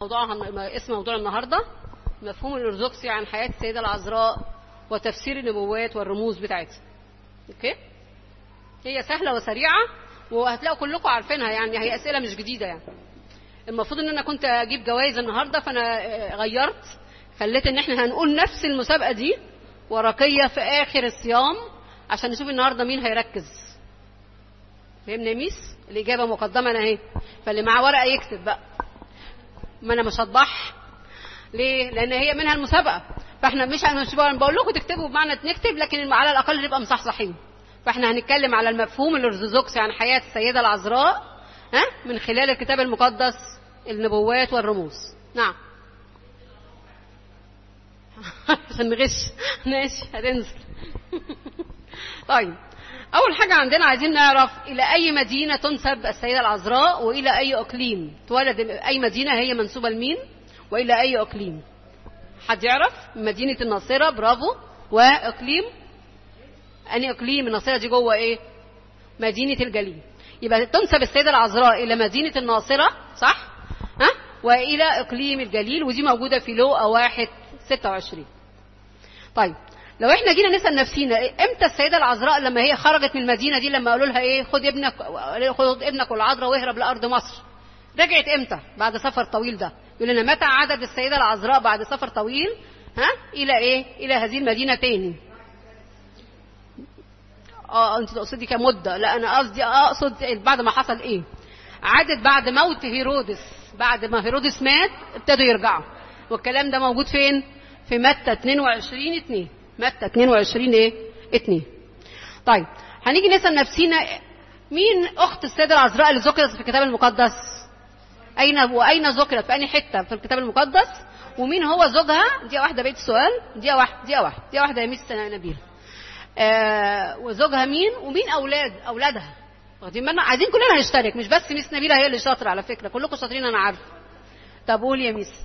موضوعها اسم موضوع النهارده مفهوم الارثوذكسي عن حياه السيده العذراء وتفسير النبوات والرموز بتاعتها اوكي هي سهله وسريعه وهتلاقوا كلكم عارفينها يعني هي اسئله مش جديده يعني المفروض ان انا كنت اجيب جوائز النهارده فانا غيرت خليت ان احنا هنقول نفس المسابقه دي ورقيه في اخر الصيام عشان نشوف النهارده مين هيركز فهمنا يا ميس الاجابه مقدمه انا اهي فاللي معاه ورقه يكتب بقى ما انا مش هطبعها ليه لان هي منها المسابقه فاحنا مش مش بقول لكم تكتبوا بمعنى نكتب لكن على الاقل نبقى مصحصحين فاحنا هنتكلم على المفهوم الارثوذكسي عن حياه السيده العذراء ها من خلال الكتاب المقدس النبوات والرموز نعم عشان نغش ماشي هتنزل طيب اول حاجه عندنا عايزين نعرف الى اي مدينه تنسب السيده العذراء والى اي اقليم تولد اي مدينه هي منسوبه لمين والى اي اقليم حد يعرف مدينه الناصره برافو واقليم اني اقليم الناصره دي جوه ايه مدينه الجليل يبقى تنسب السيده العذراء الى مدينه الناصره صح ها والى اقليم الجليل ودي موجوده في لوقا واحد 26 طيب لو احنا جينا نسال نفسينا امتى السيده العذراء لما هي خرجت من المدينه دي لما قالوا لها ايه خد ابنك خد ابنك والعذراء واهرب لارض مصر رجعت امتى بعد سفر طويل ده يقول لنا متى عدد السيده العذراء بعد سفر طويل ها الى ايه الى هذه المدينه تاني اه انت تقصدي كمده لا انا قصدي اقصد بعد ما حصل ايه عدت بعد موت هيرودس بعد ما هيرودس مات ابتدوا يرجعوا والكلام ده موجود فين في متى 22 2 متى 22 ايه 2 طيب هنيجي نسال نفسينا مين اخت السيده العذراء اللي ذكرت في الكتاب المقدس اين واين ذكرت في انهي حته في الكتاب المقدس ومين هو زوجها دي واحده بقيه السؤال دي واحده دي واحده دي واحده يا ميس نبيل آه وزوجها مين ومين اولاد اولادها واخدين بالنا عايزين كلنا نشترك مش بس ميس نبيله هي اللي شاطره على فكره كلكم شاطرين انا عارفه طب قول يا ميس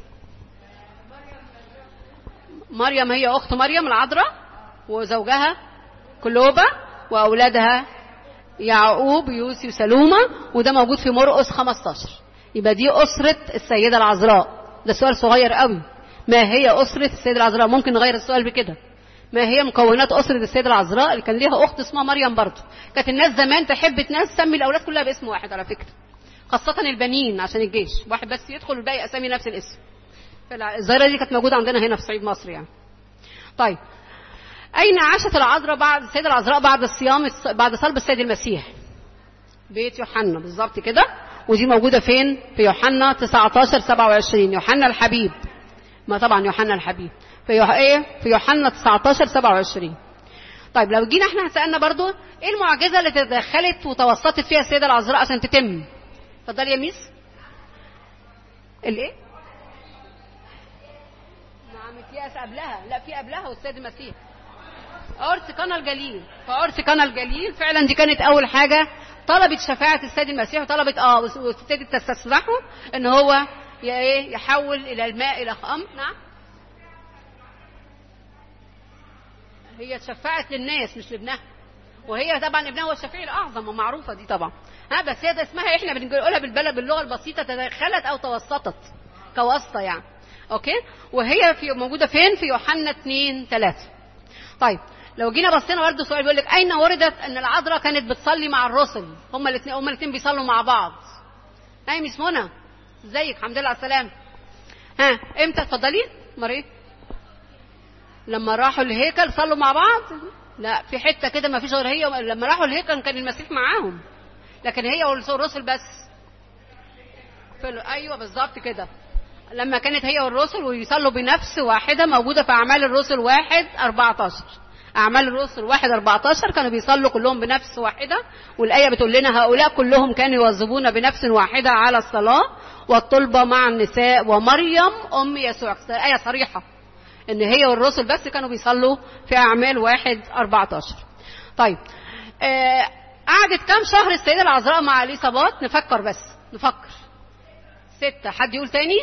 مريم هي اخت مريم العذراء وزوجها كلوبا واولادها يعقوب يوسي وسلومة وده موجود في مرقس 15 يبقى دي أسرة السيدة العذراء ده سؤال صغير قوي ما هي أسرة السيدة العذراء ممكن نغير السؤال بكده ما هي مكونات أسرة السيدة العذراء اللي كان ليها أخت اسمها مريم برضه كانت الناس زمان تحب ناس تسمي الأولاد كلها باسم واحد على فكرة خاصة البنين عشان الجيش واحد بس يدخل والباقي أسامي نفس الاسم الظاهرة دي كانت موجودة عندنا هنا في صعيد مصر يعني طيب أين عاشت العذراء بعد السيدة العذراء بعد الصيام بعد صلب السيد المسيح؟ بيت يوحنا بالظبط كده ودي موجودة فين؟ في يوحنا 19 27 يوحنا الحبيب ما طبعا يوحنا الحبيب في يوح... ايه؟ في يوحنا 19 27 طيب لو جينا احنا سألنا برضو ايه المعجزة اللي تدخلت وتوسطت فيها السيدة العذراء عشان تتم؟ اتفضلي يا ميس الايه؟ نعم في قبلها لا في قبلها والسيد المسيح عرس قنا الجليل فعرس قنا الجليل فعلا دي كانت اول حاجه طلبت شفاعه السيد المسيح وطلبت اه وابتدت تستسمحه ان هو ايه يحول الى الماء الى خمر نعم هي شفعت للناس مش لابنها وهي طبعا ابنها هو الشفيع الاعظم ومعروفه دي طبعا ها بس هي ده اسمها احنا بنقولها بالبلد باللغه البسيطه تدخلت او توسطت كواسطه يعني اوكي وهي في موجوده فين في يوحنا 2 3 طيب لو جينا بصينا برضه سؤال بيقول لك اين وردت ان العذراء كانت بتصلي مع الرسل هما الاثنين هما الاثنين بيصلوا مع بعض هاي مس منى ازيك الحمد لله على السلامه ها امتى اتفضلي مريم لما راحوا الهيكل صلوا مع بعض لا في حته كده ما فيش غير هي لما راحوا الهيكل كان المسيح معاهم لكن هي والرسل بس في ايوه بالظبط كده لما كانت هي والرسل ويصلوا بنفس واحده موجوده في اعمال الرسل واحد 14 أعمال الرسل واحد 14 كانوا بيصلوا كلهم بنفس واحدة والآية بتقول لنا هؤلاء كلهم كانوا يواظبون بنفس واحدة على الصلاة والطلبة مع النساء ومريم أم يسوع آية صريحة إن هي والرسل بس كانوا بيصلوا في أعمال واحد 14 طيب آه قعدت كام شهر السيدة العذراء مع اليصابات نفكر بس نفكر ستة حد يقول تاني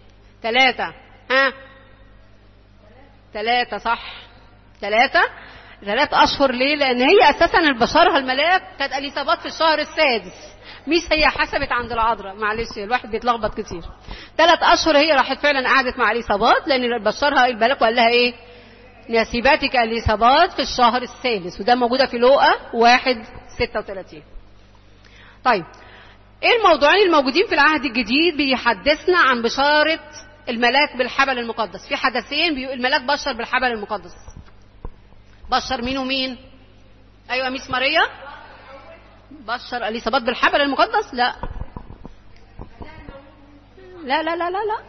ثلاثة ها ثلاثة صح ثلاثة ثلاث اشهر ليه لان هي اساسا البشرها الملاك كانت اليصابات في الشهر السادس مش هي حسبت عند العذراء معلش الواحد بيتلخبط كتير ثلاث اشهر هي راحت فعلا قعدت مع اليصابات لان بشرها الملاك وقال لها ايه نسيباتك اليصابات في الشهر السادس وده موجوده في لوقا واحد ستة وثلاثين طيب ايه الموضوعين الموجودين في العهد الجديد بيحدثنا عن بشارة الملاك بالحبل المقدس في حدثين بي... الملاك بشر بالحبل المقدس بشر مين ومين ايوه ميس ماريا بشر اليصابات بالحبل المقدس لا لا لا لا لا لا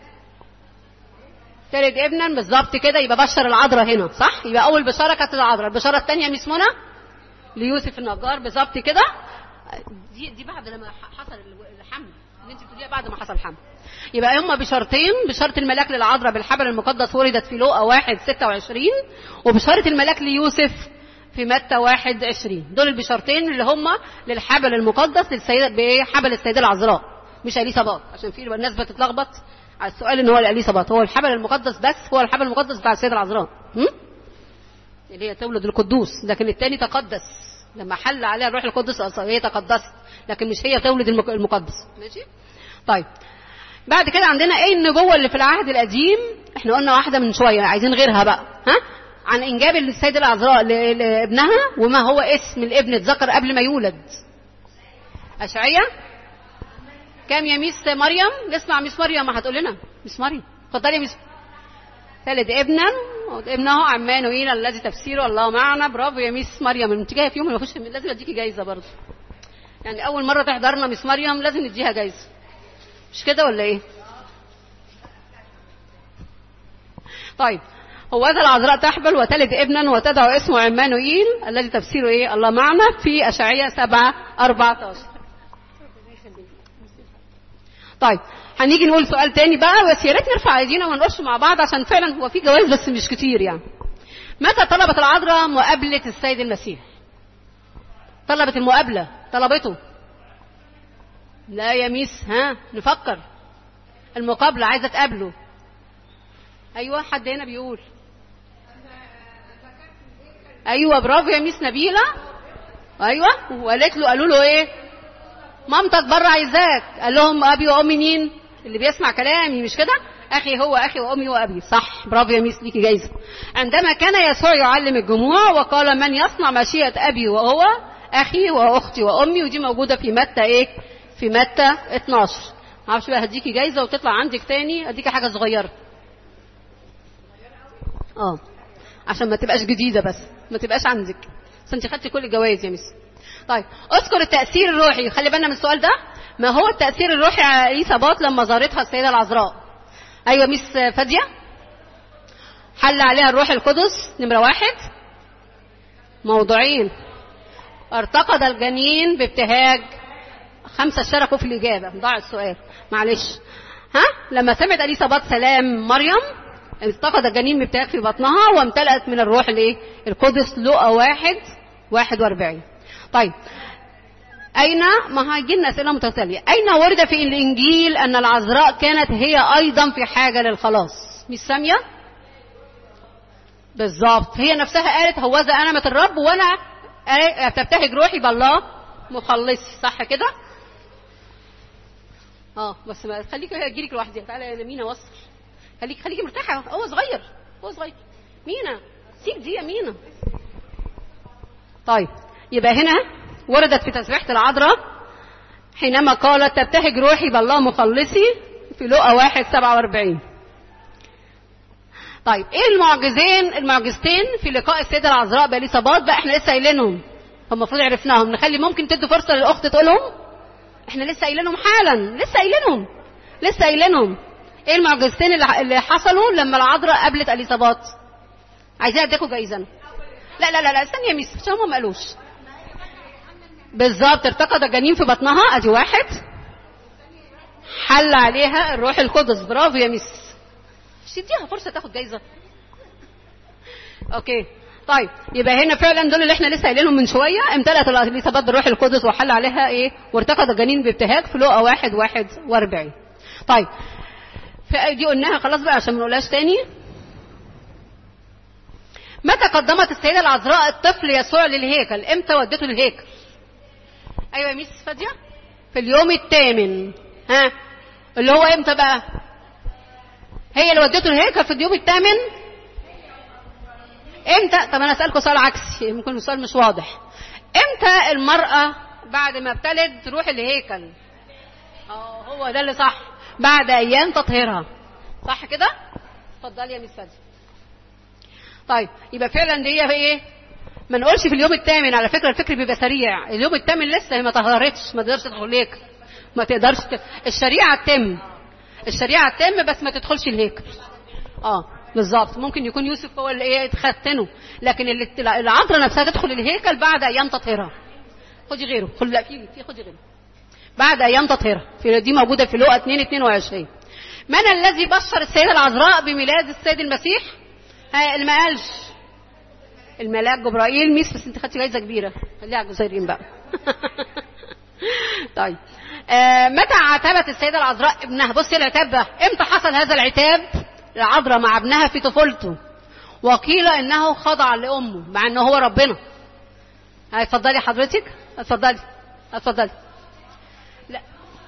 تلد ابنا بالظبط كده يبقى بشر العذراء هنا صح يبقى اول بشاره كانت العذراء البشاره الثانيه ميس منى ليوسف النجار بالظبط كده دي دي بعد لما حصل الحمل اللي انت بتقوليها بعد ما حصل الحمل يبقى هما بشرطين بشارة الملاك للعذراء بالحبل المقدس وردت في لوقا واحد ستة وعشرين وبشارة الملاك ليوسف في متى واحد عشرين دول البشارتين اللي هما للحبل المقدس للسيدة بحبل السيدة العذراء مش اليصابات عشان في الناس بتتلخبط على السؤال ان هو الاليصابات هو الحبل المقدس بس هو الحبل المقدس بتاع السيدة العذراء اللي هي تولد القدوس لكن الثاني تقدس لما حل عليها الروح القدس هي تقدست لكن مش هي تولد المقدس ماشي طيب بعد كده عندنا ايه النبوه اللي في العهد القديم احنا قلنا واحده من شويه عايزين غيرها بقى ها عن انجاب السيده العذراء لابنها وما هو اسم الابن اتذكر قبل ما يولد اشعيا كام يا ميس مريم نسمع ميس مريم ما هتقول لنا ميس مريم اتفضلي يا ميس ثالث ابنا ابنه عمانوئيل الذي تفسيره الله معنا برافو يا ميس مريم انت جايه في يوم ما فيش لازم اديكي جايزه برضه يعني اول مره تحضرنا ميس مريم لازم نديها جايزه مش كده ولا ايه طيب هو ذا العذراء تحبل وتلد ابنا وتدعو اسمه عمانوئيل الذي تفسيره ايه الله معنا في اشعياء 7 14 طيب هنيجي نقول سؤال تاني بقى بس يا ريت نرفع ايدينا وما نقولش مع بعض عشان فعلا هو في جوائز بس مش كتير يعني متى طلبت العذراء مقابلة السيد المسيح طلبت المقابلة طلبته لا يا ميس ها نفكر المقابلة عايزة تقابله أيوة حد هنا بيقول أيوة برافو يا ميس نبيلة أيوة وقالت له قالوا له إيه مامتك بره عايزاك قال لهم أبي وأمي مين اللي بيسمع كلامي مش كده أخي هو أخي وأمي وأبي صح برافو يا ميس ليكي جايزة عندما كان يسوع يعلم الجموع وقال من يصنع مشيئة أبي وهو أخي وأختي وأمي ودي موجودة في متى إيه في متى 12 معرفش بقى هديكي جايزه وتطلع عندك تاني اديكي حاجه صغيره اه عشان ما تبقاش جديده بس ما تبقاش عندك بس انت خدتي كل الجوائز يا مس طيب اذكر التاثير الروحي خلي بالنا من السؤال ده ما هو التاثير الروحي على اليصابات لما زارتها السيده العذراء ايوه مس فاديه حل عليها الروح القدس نمره واحد موضوعين ارتقد الجنين بابتهاج خمسة شاركوا في الإجابة ضاع السؤال معلش ها لما سمعت أليصابات سلام مريم التقط الجنين بابتهاج في بطنها وامتلأت من الروح الايه القدس لقى واحد واحد واربعين طيب أين ما هيجي لنا أسئلة متتالية أين ورد في الإنجيل أن العذراء كانت هي أيضا في حاجة للخلاص مش سامية بالظبط هي نفسها قالت هوذا أنمة الرب وأنا تبتهج روحي بالله مخلصي صح كده اه بس ما خليكي هجيلك لوحدي تعالى يا مينا وصل خليكي خليكي مرتاحه هو صغير هو صغير مينا سيب دي يا مينا طيب يبقى هنا وردت في تسبيحة العذراء حينما قالت تبتهج روحي بالله مخلصي في لقا واحد سبعة واربعين طيب ايه المعجزين المعجزتين في لقاء السيدة العذراء بإليصابات بقى احنا لسه قايلينهم المفروض عرفناهم نخلي ممكن تدوا فرصة للأخت تقولهم احنا لسه قايلينهم حالا لسه قايلينهم لسه قايلينهم ايه المعجزتين اللي حصلوا لما العذراء قابلت اليصابات عايزين اديكوا جايزه لا لا لا لا استني يا ميس عشان هم ما قالوش بالظبط ارتقد الجنين في بطنها ادي واحد حل عليها الروح القدس برافو يا ميس مش تديها فرصه تاخد جايزه اوكي طيب يبقى هنا فعلا دول اللي احنا لسه قايلينهم من شويه امتلأت اليصابات بالروح القدس وحل عليها ايه وارتقد الجنين بابتهاج في لقا واحد واحد واربعين طيب دي قلناها خلاص بقى عشان ما نقولهاش تاني متى قدمت السيدة العذراء الطفل يسوع للهيكل امتى ودته للهيكل ايوه يا ميس فادية في اليوم الثامن ها اللي هو امتى بقى هي اللي ودته الهيكل في اليوم الثامن امتى طب انا اسالكم سؤال عكسي ممكن السؤال مش واضح امتى المرأة بعد ما ابتلت تروح الهيكل اه هو ده اللي صح بعد ايام تطهيرها صح كده اتفضلي يا ميس فادية طيب يبقى فعلا دي هي ايه ما نقولش في اليوم الثامن على فكره الفكر بيبقى سريع اليوم الثامن لسه هي ما طهرتش ما تقدرش تدخل ليك ما تقدرش ت... الشريعه تتم الشريعه تتم بس ما تدخلش الهيكل اه بالظبط ممكن يكون يوسف هو اللي ايه اتختنه لكن اللي العذراء نفسها تدخل الهيكل بعد ايام تطهيرها خدي غيره خد لا في في خدي غيره بعد ايام تطهيرها في دي موجوده في لقا 2 22 من الذي بشر السيده العذراء بميلاد السيد المسيح ها اللي ما قالش الملاك جبرائيل ميس بس انت خدتي جايزه كبيره خليها على الجزائريين بقى طيب آه متى عاتبت السيده العذراء ابنها بصي العتاب ده امتى حصل هذا العتاب العذراء مع ابنها في طفولته وقيل انه خضع لامه مع انه هو ربنا اتفضلي حضرتك اتفضلي اتفضلي لا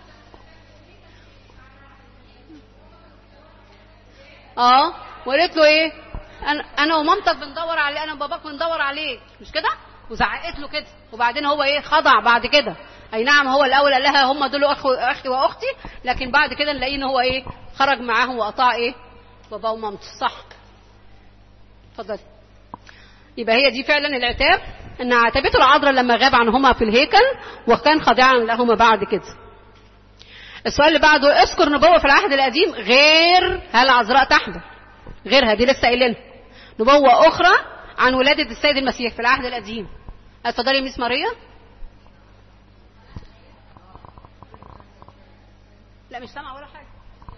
اه وقالت له ايه انا انا ومامتك بندور عليه انا وباباك بندور عليك مش كده وزعقت له كده وبعدين هو ايه خضع بعد كده اي نعم هو الاول قال لها هم دول اخو اخي واختي لكن بعد كده نلاقيه ان هو ايه خرج معاهم وقطع ايه بابا ومامته صح اتفضلي يبقى هي دي فعلا العتاب ان عاتبته العذراء لما غاب عنهما في الهيكل وكان خاضعا لهما بعد كده السؤال اللي بعده اذكر نبوة في العهد القديم غير هل عذراء تحمل غيرها دي لسه قايلينها نبوة أخرى عن ولادة السيد المسيح في العهد القديم اتفضلي ميس ماريا لا مش سامعة ولا حاجة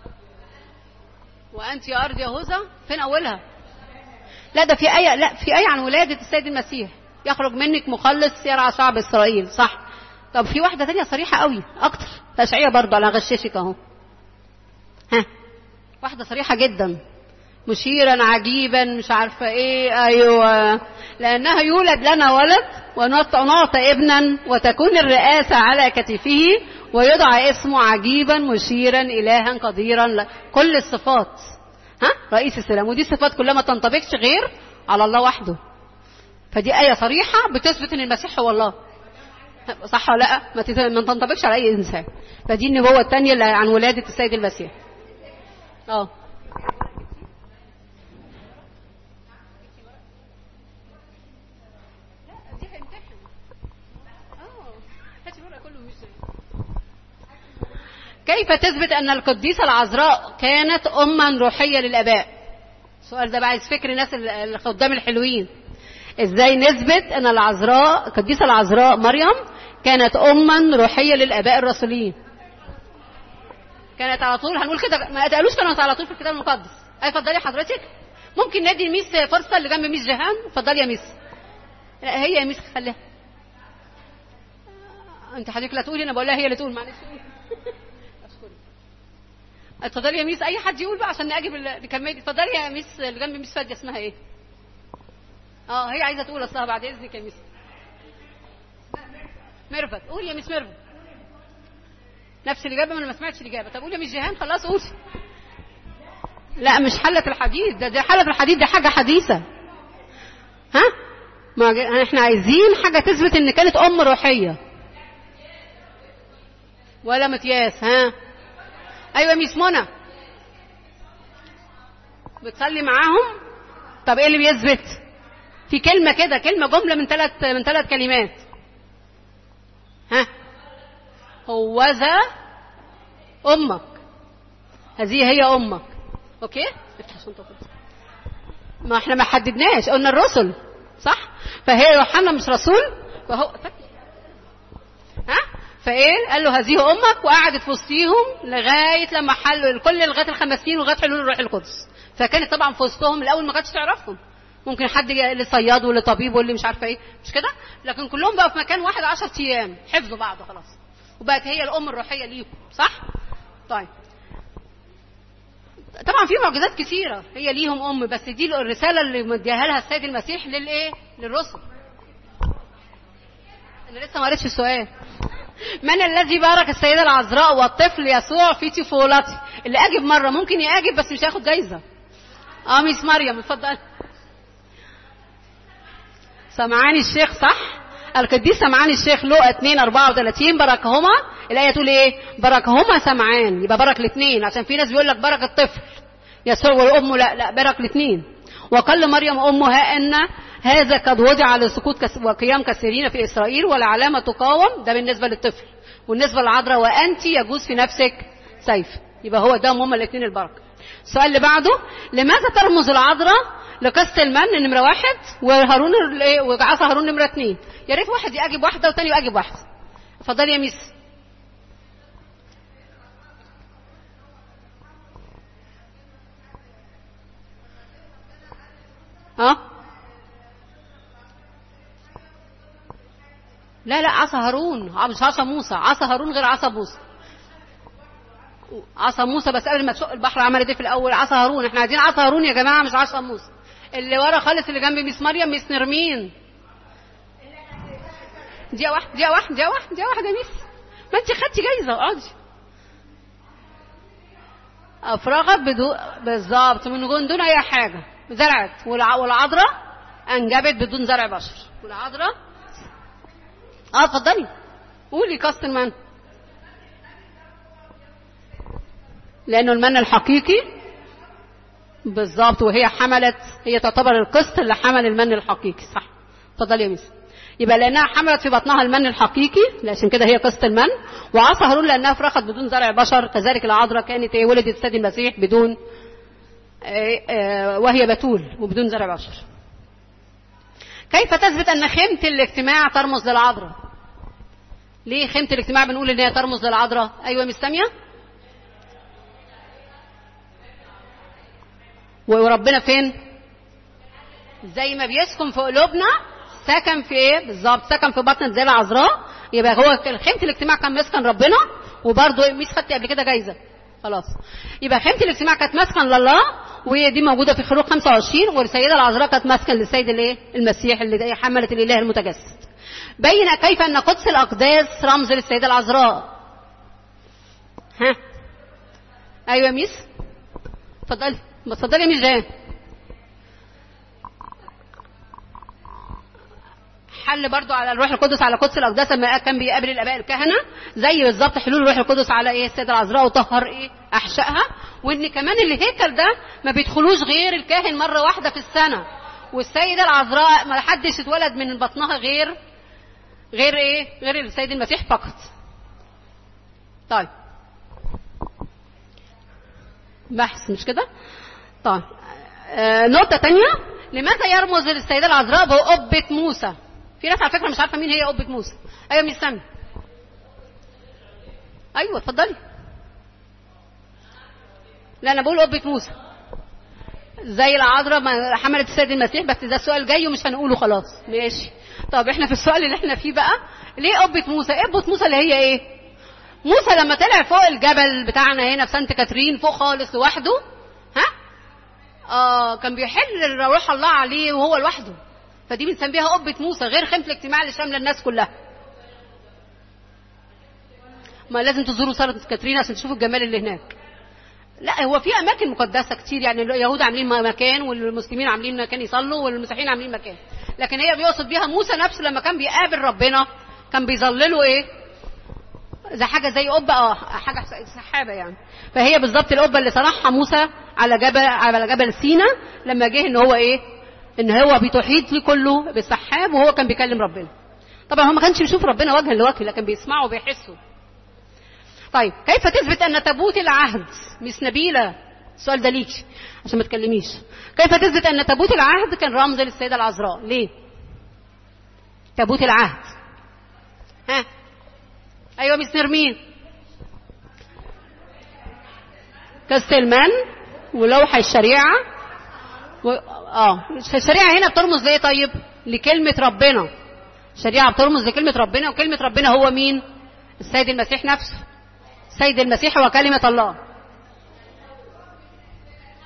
وأنت يا أرض يهوذا فين أولها لا ده في آية لا في آية عن ولادة السيد المسيح يخرج منك مخلص يرعى شعب إسرائيل صح طب في واحدة تانية صريحة قوي أكتر تشعية برضه أنا غششك أهو ها واحدة صريحة جدا مشيرا عجيبا مش عارفة ايه ايوه لانها يولد لنا ولد ونعطى ابنا وتكون الرئاسة على كتفه ويدعى اسمه عجيبا مشيرا الها قديرا كل الصفات ها رئيس السلام ودي صفات كلها ما تنطبقش غير على الله وحده فدي آية صريحة بتثبت ان المسيح هو الله صح ولا لا ما تنطبقش على اي انسان فدي النبوة الثانية اللي عن ولادة السيد المسيح اه كيف تثبت أن القديسة العذراء كانت أما روحية للآباء السؤال ده بقى عايز فكر الناس الخدام الحلوين ازاي نثبت ان العذراء القديسة العذراء مريم كانت أما روحية للآباء الرسولين كانت على طول هنقول كده ما قالوش كانت على طول في الكتاب المقدس اي اتفضلي حضرتك ممكن ندي الميس فرصة اللي جنب ميس جيهان اتفضلي يا ميس لا هي يا ميس خليها انت حضرتك لا تقولي انا بقول لها هي اللي تقول معلش اتفضلي يا ميس اي حد يقول بقى عشان نجيب الكلمه دي اتفضلي يا ميس اللي جنب ميس فاديه اسمها ايه اه هي عايزه تقول اصلها بعد اذنك يا ميس ميرفت قول يا ميس ميرفت نفس الاجابه ما انا ما سمعتش الاجابه طب قول يا ميس جيهان خلاص قول لا مش حله الحديد ده ده حله الحديد دي حاجه حديثه ها ما احنا عايزين حاجه تثبت ان كانت ام روحيه ولا متياس ها ايوه ميس منى بتصلي معاهم طب ايه اللي بيثبت في كلمه كده كلمه جمله من ثلاث من ثلاث كلمات ها هوذا امك هذه هي امك اوكي افتح الشنطه ما احنا ما حددناش قلنا الرسل صح فهي يوحنا مش رسول فهو ها فايه قال له هذه امك وقعدت في وسطيهم لغايه لما حلوا الكل لغايه الخمسين ولغايه حلول الروح القدس فكانت طبعا في وسطهم الاول ما كانتش تعرفهم ممكن حد اللي صياد واللي طبيب واللي مش عارفه ايه مش كده لكن كلهم بقوا في مكان واحد 10 ايام حفظوا بعض خلاص وبقت هي الام الروحيه ليهم صح طيب طبعا طبعا في معجزات كثيره هي ليهم ام بس دي الرساله اللي مديها لها السيد المسيح للايه للرسل انا لسه ما قريتش السؤال من الذي بارك السيدة العذراء والطفل يسوع في طفولته اللي اجب مرة ممكن يأجب بس مش هياخد جايزة اه ميس مريم اتفضل سمعاني الشيخ صح القديس سمعاني الشيخ لقى 2 34 باركهما الآية تقول ايه باركهما سمعان يبقى بارك الاثنين عشان في ناس بيقول لك بارك الطفل يسوع والأم لا لا بارك الاثنين وقال مريم أمها أن هذا قد وضع لسقوط كس وقيام كثيرين في إسرائيل والعلامة تقاوم ده بالنسبة للطفل والنسبة للعذراء وأنت يجوز في نفسك سيف يبقى هو ده هما الاثنين البركة السؤال اللي بعده لماذا ترمز العذراء لقصة المن نمرة واحد وهارون وعصا هارون نمرة اثنين يا ريت واحد يجيب واحدة والتاني يجيب واحدة اتفضلي يا ميس ها لا لا عصا هارون مش عصا موسى عصا هارون غير عصا موسى عصا موسى بس قبل ما تشق البحر عملت ايه في الاول عصا هارون احنا عايزين عصا هارون يا جماعه مش عصا موسى اللي ورا خالص اللي جنب ميس مريم ميس نرمين دقيقه واحده دقيقه واحده دقيقه واحده دقيقه واحده يا ميس ما انت خدتي جايزه اقعدي افرغت بدون بالظبط من دون اي حاجه زرعت والعذراء انجبت بدون زرع بشر والعذراء اه اتفضلي قولي كاست المن لانه المن الحقيقي بالظبط وهي حملت هي تعتبر القسط اللي حمل المن الحقيقي صح اتفضلي يا ميس يبقى لانها حملت في بطنها المن الحقيقي عشان كده هي قسط المن وعصا هارون لانها فرخت بدون زرع بشر كذلك العذراء كانت ولدت السيد المسيح بدون وهي بتول وبدون زرع بشر كيف تثبت ان خيمة الاجتماع ترمز للعذراء ليه خيمة الاجتماع بنقول ان هي ترمز للعذراء ايوه مش ساميه وربنا فين زي ما بيسكن في قلوبنا سكن في ايه بالظبط سكن في بطن زي العذراء يبقى هو خيمة الاجتماع كان مسكن ربنا وبرضه مش خدت قبل كده جايزه خلاص يبقى خيمة الاجتماع كانت مسكن لله ودي موجودة في خروج 25 والسيدة العذراء كانت مسكن للسيد الايه المسيح اللي حملت الاله المتجسد بين كيف ان قدس الاقداس رمز للسيدة العذراء ها ايوه يا ميس اتفضلي اتفضلي يا ميس جان حل برضو على الروح القدس على قدس الاقداس لما كان بيقابل الاباء الكهنه زي بالظبط حلول الروح القدس على ايه السيده العذراء وطهر ايه احشائها وان كمان الهيكل ده ما بيدخلوش غير الكاهن مره واحده في السنه والسيده العذراء ما حدش اتولد من بطنها غير غير ايه غير السيد المسيح فقط طيب بحث مش كده طيب آه نقطه تانية لماذا يرمز السيده العذراء بقبه موسى في ناس على فكره مش عارفه مين هي قبه موسى ايوه مش سامي ايوه اتفضلي لا انا بقول قبه موسى زي العذراء ما حملت السيد المسيح بس ده السؤال جاي ومش هنقوله خلاص ماشي طب احنا في السؤال اللي احنا فيه بقى ليه قبه موسى قبه موسى اللي هي ايه موسى لما طلع فوق الجبل بتاعنا هنا في سانت كاترين فوق خالص لوحده ها اه كان بيحل روح الله عليه وهو لوحده فدي بنسميها قبة موسى غير خيمة الاجتماع اللي شاملة الناس كلها ما لازم تزوروا سانت كاترين عشان تشوفوا الجمال اللي هناك لا هو في اماكن مقدسه كتير يعني اليهود عاملين مكان والمسلمين عاملين مكان يصلوا والمسيحيين عاملين مكان لكن هي بيقصد بيها موسى نفسه لما كان بيقابل ربنا كان بيظلله ايه زي حاجه زي قبه اه حاجه سحابه يعني فهي بالظبط القبه اللي صنعها موسى على جبل على جبل سينا لما جه ان هو ايه ان هو بتحيط ليه كله بالسحاب وهو كان بيكلم ربنا طبعا هو ما كانش بيشوف ربنا وجها لوجه لكن بيسمعه وبيحسه طيب كيف تثبت ان تابوت العهد مش نبيله السؤال ده ليك عشان ما تكلميش كيف تثبت ان تابوت العهد كان رمز للسيده العذراء ليه تابوت العهد ها ايوه مس نرمين كاستلمان ولوح الشريعه و... اه الشريعه هنا بترمز لايه طيب لكلمه ربنا الشريعه بترمز لكلمه ربنا وكلمه ربنا هو مين السيد المسيح نفسه السيد المسيح هو كلمه الله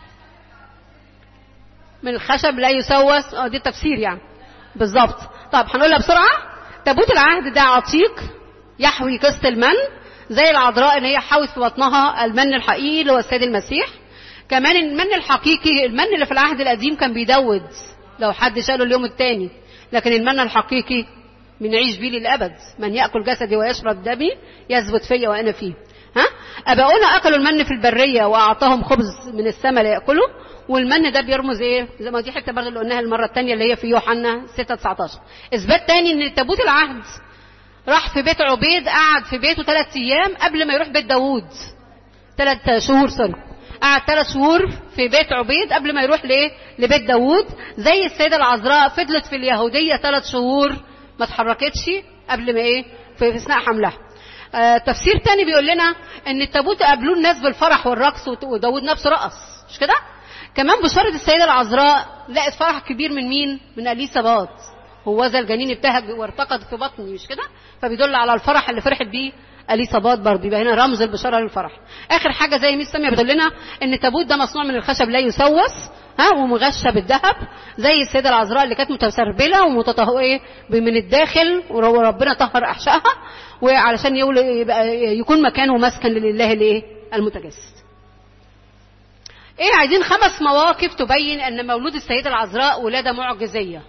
من الخشب لا يسوس اه دي التفسير يعني بالظبط طب هنقولها بسرعه تابوت العهد ده عتيق يحوي قصه المن زي العذراء ان هي حوت في بطنها المن الحقيقي اللي هو السيد المسيح كمان المن الحقيقي المن اللي في العهد القديم كان بيدود لو حد شاله اليوم الثاني لكن المن الحقيقي بنعيش بيه للابد من ياكل جسدي ويشرب دمي يثبت فيا وانا فيه ها اباؤنا اكلوا المن في البريه واعطاهم خبز من السماء لياكلوا والمن ده بيرمز ايه زي ما دي حته برضه اللي قلناها المره الثانيه اللي هي في يوحنا 6 19 اثبات تاني ان تابوت العهد راح في بيت عبيد قعد في بيته ثلاث ايام قبل ما يروح بيت داوود ثلاث شهور سوري قعد ثلاث شهور في بيت عبيد قبل ما يروح لايه لبيت داوود زي السيده العذراء فضلت في اليهوديه ثلاث شهور ما اتحركتش قبل ما ايه في اثناء حملها آه تفسير تاني بيقول لنا ان التابوت قابلوه الناس بالفرح والرقص وداود نفسه رقص مش كده كمان بشارة السيدة العذراء لقت فرح كبير من مين من اليسابات هو ذا الجنين ابتهج وارتقد في بطني مش كده فبيدل على الفرح اللي فرحت بيه اليصابات برضه يبقى هنا رمز البشاره للفرح اخر حاجه زي ميس ساميه بتقول لنا ان التابوت ده مصنوع من الخشب لا يسوس ها ومغشى بالذهب زي السيده العذراء اللي كانت متسربله ومتطهره من الداخل وربنا طهر احشائها وعلشان يبقى يكون مكانه مسكن لله الايه المتجسد ايه عايزين خمس مواقف تبين ان مولود السيده العذراء ولاده معجزيه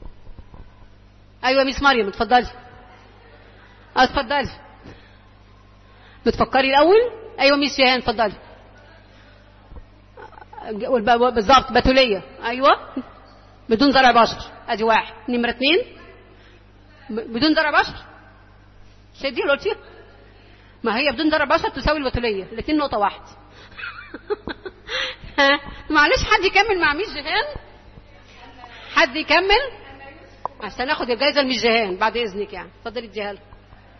ايوه ميس مريم اتفضلي اتفضلي بتفكري الاول ايوه ميس جيهان اتفضلي بالظبط بتوليه ايوه بدون زرع بشر ادي واحد نمره اثنين بدون زرع بشر مش دي اللي قلتيها ما هي بدون زرع بشر تساوي البتوليه الاثنين نقطه واحده معلش حد يكمل مع ميس جيهان حد يكمل عشان ناخد الجايزه لميس جيهان بعد اذنك يعني اتفضلي اديها لها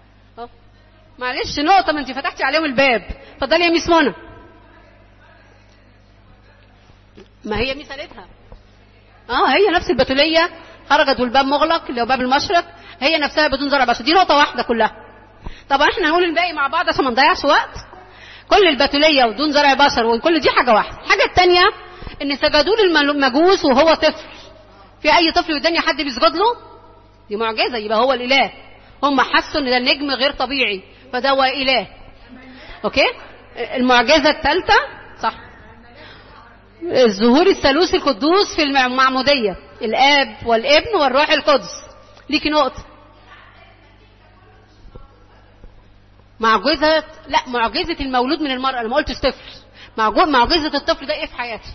معلش نقطة ما انت فتحتي عليهم الباب اتفضلي يا ميس منى ما هي ميس قالتها اه هي نفس البتولية خرجت والباب مغلق اللي هو باب المشرق هي نفسها بدون زرع بشر دي نقطة واحدة كلها طبعا احنا هنقول الباقي مع بعض عشان ما نضيعش وقت كل البتولية ودون زرع بشر وكل دي حاجة واحدة الحاجة الثانية ان سجدوا للمجوس وهو طفل في اي طفل في الدنيا حد بيسجد له دي معجزة يبقى هو الاله هم حسوا ان ده النجم غير طبيعي فده هو إله أوكي المعجزة الثالثة صح الظهور الثالوث القدوس في المعمودية الآب والابن والروح القدس ليكي نقطة معجزة لا معجزة المولود من المرأة أنا ما قلتش طفل معجزة الطفل ده إيه في حياتي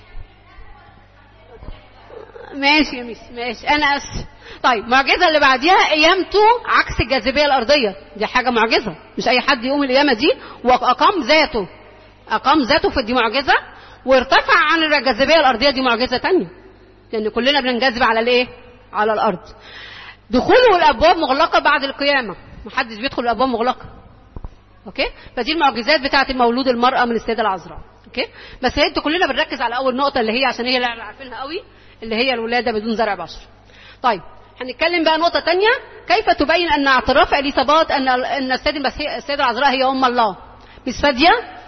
ماشي يا ميس ماشي أنا أسف طيب معجزة اللي بعديها قيامته عكس الجاذبية الأرضية دي حاجة معجزة مش أي حد يقوم القيامة دي وأقام ذاته أقام ذاته في دي معجزة وارتفع عن الجاذبية الأرضية دي معجزة تانية لأن كلنا بننجذب على الإيه؟ على الأرض دخوله الأبواب مغلقة بعد القيامة محدش بيدخل الأبواب مغلقة أوكي فدي المعجزات بتاعة المولود المرأة من السيدة العذراء أوكي بس انتوا كلنا بنركز على أول نقطة اللي هي عشان هي اللي عارفينها قوي اللي هي الولادة بدون زرع بشر طيب هنتكلم بقى نقطة تانية كيف تبين أن اعتراف اليصابات أن أن السيدة المسيح السيدة العذراء هي أم الله مس فادية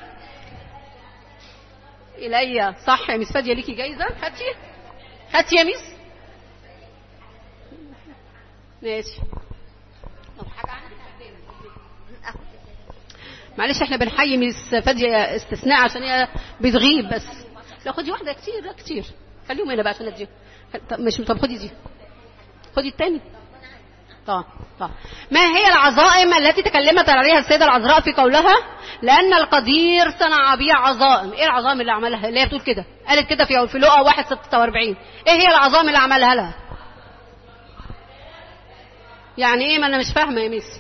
إلي صح يا مس فادية ليكي جايزة خدتي خدتي يا مس ماشي طب حاجة عنك معلش احنا بنحيي مس فادية استثناء عشان هي بتغيب بس لا خدي واحدة كتير لا كتير خليهم هنا بقى عشان اديهم طب مش طب خدي دي خدي التاني طب طب ما هي العظائم التي تكلمت عليها السيدة العذراء في قولها لأن القدير صنع بي عظائم ايه العظائم اللي عملها اللي هي بتقول كده قالت كده في في لقا 1 46 ايه هي العظائم اللي عملها لها يعني ايه ما انا مش فاهمه يا ميسي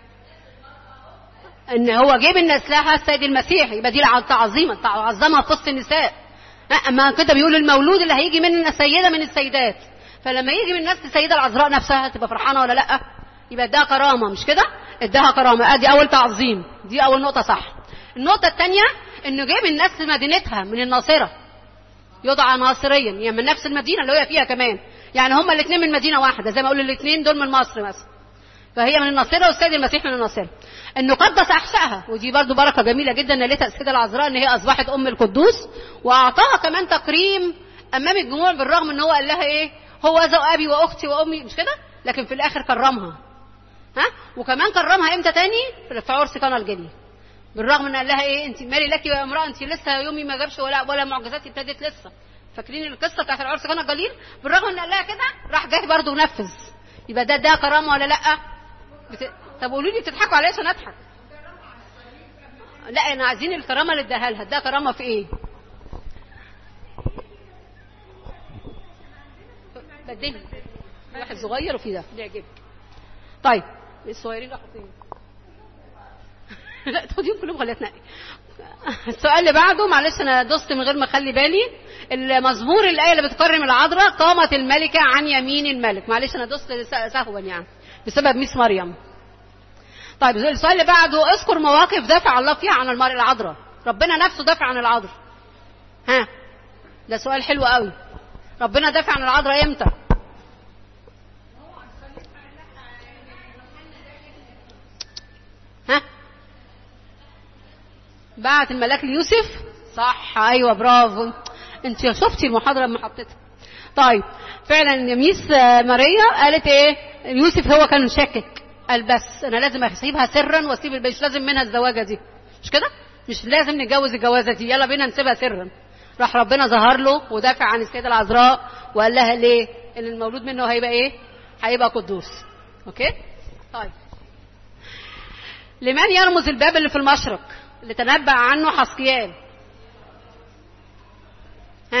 ان هو جه من نسلها السيد المسيح يبقى دي تعظيما تعظمها في وسط النساء اما كده بيقول المولود اللي هيجي من سيده من السيدات فلما يجي من نفس السيده العذراء نفسها تبقى فرحانه ولا لا يبقى اداها كرامه مش كده اداها كرامه ادي اول تعظيم دي اول نقطه صح النقطه الثانيه انه جه من نفس مدينتها من الناصره يدعى ناصريا يعني من نفس المدينه اللي هي فيها كمان يعني هما الاثنين من مدينه واحده زي ما اقول الاثنين دول من مصر مثلا فهي من الناصره والسيد المسيح من الناصره انه قدس احشائها ودي برضو بركه جميله جدا نالتها السيده العذراء ان هي اصبحت ام القدوس واعطاها كمان تكريم امام الجموع بالرغم ان هو قال لها ايه هو ذا ابي واختي وامي مش كده لكن في الاخر كرمها ها وكمان كرمها امتى تاني في عرس قنا الجليل بالرغم ان قال لها ايه انت مالي لك يا امراه انت لسه يومي ما جابش ولا ولا معجزاتي ابتدت لسه فاكرين القصه بتاعت العرس قنا الجليل بالرغم ان قال لها كده راح جاي برضه ونفذ يبقى ده ده كرامه ولا لا بت... طب قولوا لي بتضحكوا عليا عشان اضحك لا انا عايزين الكرامه اللي اداها لها ده كرامه في ايه بدلي في واحد صغير وفي ده اللي يعجبك طيب الصغيرين راحوا فين لا تاخديهم كلهم خليها تنقي السؤال اللي بعده معلش انا دوست من غير ما اخلي بالي المزمور الايه اللي بتكرم العذراء قامت الملكه عن يمين الملك معلش انا دوست سهوا يعني بسبب ميس مريم طيب السؤال اللي بعده اذكر مواقف دافع الله فيها عن المرأة العذراء ربنا نفسه دافع عن العذراء ها ده سؤال حلو قوي ربنا دافع عن العذراء امتى ها بعت الملاك ليوسف صح ايوه برافو انت شفتي المحاضره لما حطيتها طيب فعلا ميس ماريا قالت ايه يوسف هو كان شاكك قال بس انا لازم اسيبها سرا واسيب البيت مش لازم منها الزواجه دي مش كده مش لازم نتجوز الجوازه دي يلا بينا نسيبها سرا راح ربنا ظهر له ودافع عن السيده العذراء وقال لها ليه ان المولود منه هيبقى ايه هيبقى قدوس اوكي طيب لمن يرمز الباب اللي في المشرق اللي تنبأ عنه حسقيال ها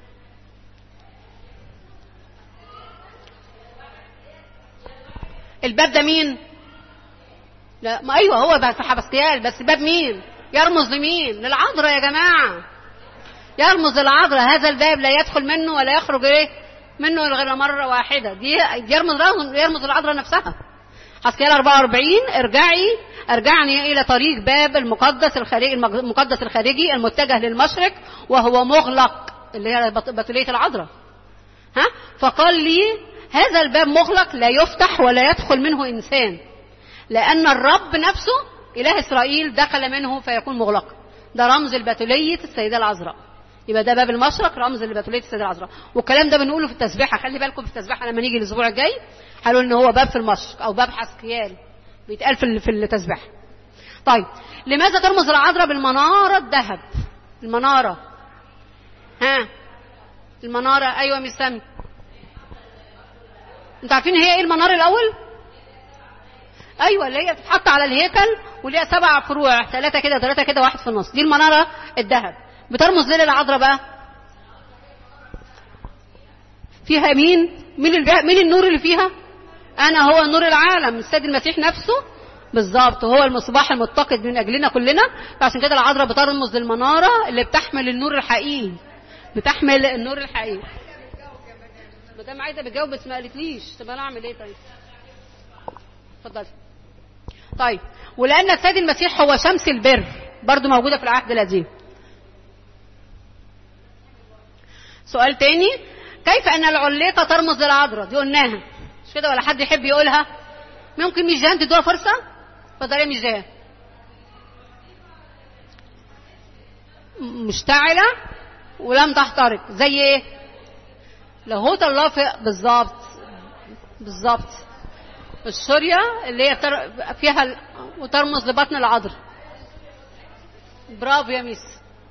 الباب ده مين لا ما ايوه هو بقى في حبسكيال بس باب مين يرمز لمين للعذراء يا جماعه يرمز للعذراء هذا الباب لا يدخل منه ولا يخرج ايه منه غير مره واحده دي يرمز يرمز للعذراء نفسها حسكيال 44 ارجعي ارجعني الى طريق باب المقدس الخارجي المقدس الخارجي المتجه للمشرق وهو مغلق اللي هي بطوليه العذراء ها فقال لي هذا الباب مغلق لا يفتح ولا يدخل منه انسان لان الرب نفسه اله اسرائيل دخل منه فيكون مغلق ده رمز البتوليه السيده العذراء يبقى ده باب المشرق رمز لبتوليه السيده العذراء والكلام ده بنقوله في التسبيحه خلي بالكم في التسبيحه لما نيجي الاسبوع الجاي هنقول ان هو باب في المشرق او باب حسكيال بيتقال في في التسبيحه طيب لماذا ترمز العذراء بالمناره الذهب المناره ها المناره ايوه مش سامي انتوا عارفين هي ايه المنار الاول ايوه اللي هي بتتحط على الهيكل وليها سبع فروع ثلاثه كده ثلاثه كده واحد في النص دي المناره الذهب بترمز ليه للعذراء بقى فيها مين مين اللي مين النور اللي فيها انا هو نور العالم السيد المسيح نفسه بالظبط هو المصباح المتقد من اجلنا كلنا فعشان كده العذراء بترمز للمناره اللي بتحمل النور الحقيقي بتحمل النور الحقيقي مدام عايزه بتجاوب بس ما قالتليش طب انا اعمل ايه طيب اتفضلي طيب ولان السيد المسيح هو شمس البر برضو موجوده في العهد القديم سؤال تاني كيف ان العليقه ترمز للعذراء دي قلناها مش كده ولا حد يحب يقولها ممكن مش جهان تدوها فرصه اتفضلي يا مش جهان مشتعله ولم تحترق زي ايه لاهوت الله في بالظبط بالظبط السوريا اللي هي فيها ال... وترمز لبطن العذر برافو يا ميس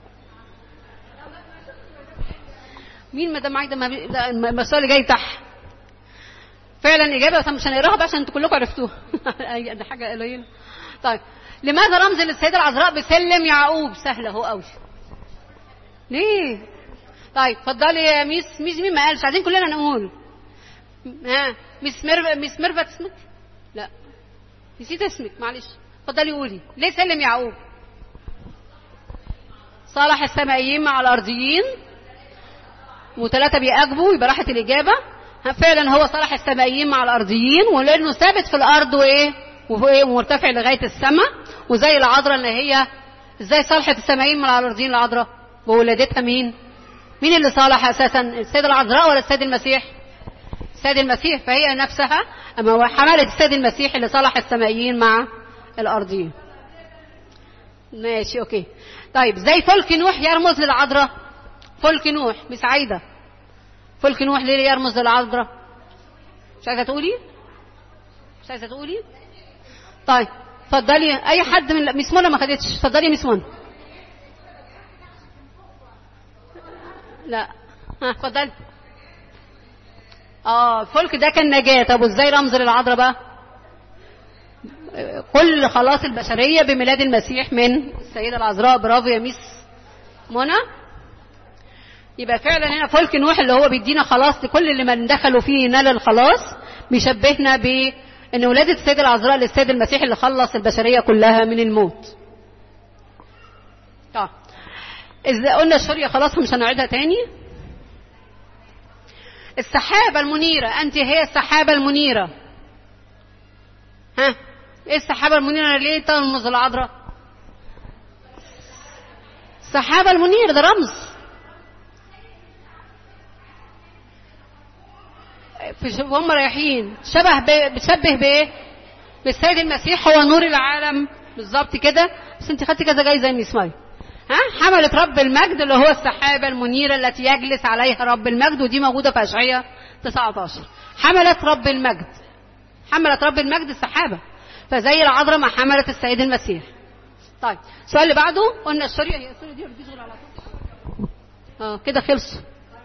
مين مدام عايده ما بي... لا السؤال اللي جاي تحت فعلا اجابه مش هنقراها بقى عشان انتوا كلكم عرفتوها ده حاجه قليله طيب لماذا رمز للسيده العذراء بسلم يعقوب سهله اهو قوي ليه طيب اتفضلي يا ميس ميس مين ما قالش عايزين كلنا نقول ها ميس ميرف ميس ميرفت اسمك لا نسيت اسمك معلش اتفضلي قولي ليه سلم يعقوب صالح السمائيين مع الارضيين وثلاثه بيأجبوا يبقى راحت الاجابه فعلا هو صالح السمائيين مع الارضيين ولانه ثابت في الارض وايه ومرتفع لغايه السماء وزي العذراء اللي هي ازاي صالحت السمائيين مع الارضيين العذراء وولادتها مين مين اللي صالح اساسا السيد العذراء ولا السيد المسيح السيد المسيح فهي نفسها اما هو حملت السيد المسيح اللي صالح السمائيين مع الارضيين ماشي اوكي طيب زي فلك نوح يرمز للعذراء فلك نوح مسعيدة فلك نوح ليه يرمز للعذراء مش عايزه تقولي مش عايزه تقولي طيب اتفضلي اي حد من ميس منى ما خدتش اتفضلي يا ميس منى لا ها اتفضلي اه الفلك ده كان نجاة طب وازاي رمز للعذراء بقى كل خلاص البشرية بميلاد المسيح من السيدة العذراء برافو يا ميس منى يبقى فعلا هنا فلك نوح اللي هو بيدينا خلاص لكل اللي من دخلوا فيه نال الخلاص بيشبهنا بان ولادة السيدة العذراء للسيد المسيح اللي خلص البشرية كلها من الموت طيب إذا قلنا الشرية خلاص مش هنعيدها تاني السحابة المنيرة أنت هي السحابة المنيرة ها ايه السحابة المنيرة ليه ترمز العذراء السحابة المنيرة ده رمز في هم رايحين شبه بتشبه بايه بالسيد المسيح هو نور العالم بالظبط كده بس انت خدتي كذا جايزه يا اسماعيل ها حملت رب المجد اللي هو السحابة المنيرة التي يجلس عليها رب المجد ودي موجودة في أشعية 19 حملت رب المجد حملت رب المجد السحابة فزي العذراء ما حملت السيد المسيح طيب السؤال اللي بعده قلنا الشريعة هي السورية دي ولا دي شغل على طول اه كده خلصوا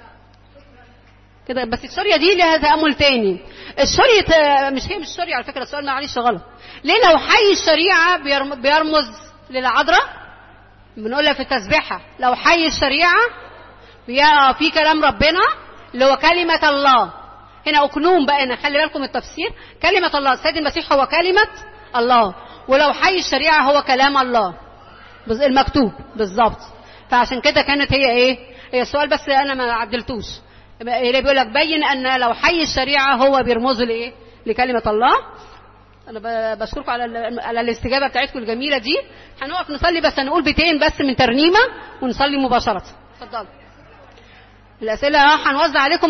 كده بس الشريعة دي لها تأمل تاني الشريعة مش هي مش الشريعة على فكرة السؤال معلش غلط ليه لو حي الشريعة بيرمز للعذراء بنقولها في التسبيحة لو حي الشريعة في كلام ربنا اللي هو كلمة الله هنا أكنوم بقى هنا خلي بالكم التفسير كلمة الله السيد المسيح هو كلمة الله ولو حي الشريعة هو كلام الله المكتوب بالظبط فعشان كده كانت هي ايه هي السؤال بس انا ما عدلتوش اللي بيقول لك بين ان لو حي الشريعة هو بيرمز لايه لكلمة الله انا بشكركم على على الاستجابه بتاعتكم الجميله دي هنقف نصلي بس هنقول بيتين بس من ترنيمه ونصلي مباشره اتفضلوا الاسئله هنوزع عليكم